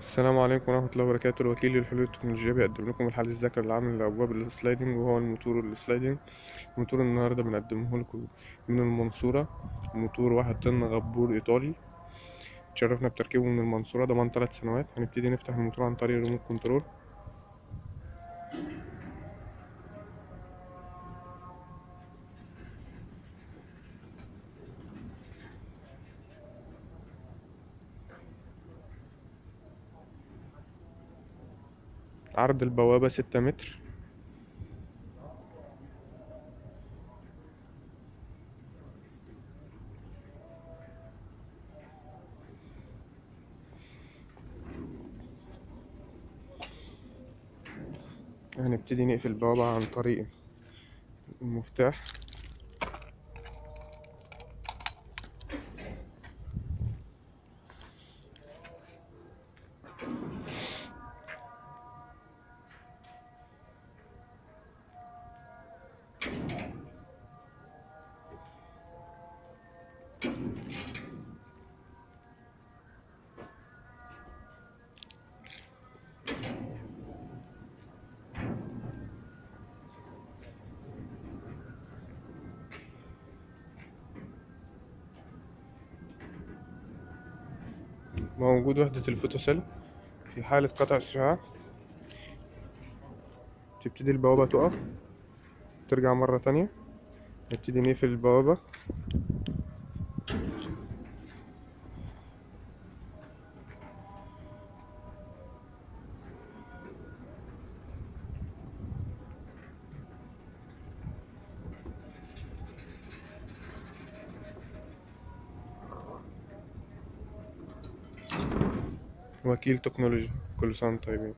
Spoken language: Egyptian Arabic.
السلام عليكم ورحمة الله وبركاته الوكيل للحلول التكنولوجية بيقدم لكم الحل الذكي العام لأبواب السلايدنج وهو الموتور السلايدنج موتور النهاردة بنقدمه لكم من المنصورة موتور واحد طن غبور إيطالي اتشرفنا بتركيبه من المنصورة ضمان تلات سنوات هنبتدي نفتح الموتور عن طريق الريموت كنترول عرض البوابة ستة متر هنبتدي نقفل البوابة عن طريق المفتاح موجود وحدة الفوتوسيل في حالة قطع الشعاع تبتدي البوابة تقف ترجع مرة تانية نبتدي نقفل البوابة وكيل تكنولوجي كل سنة وانتم طيبين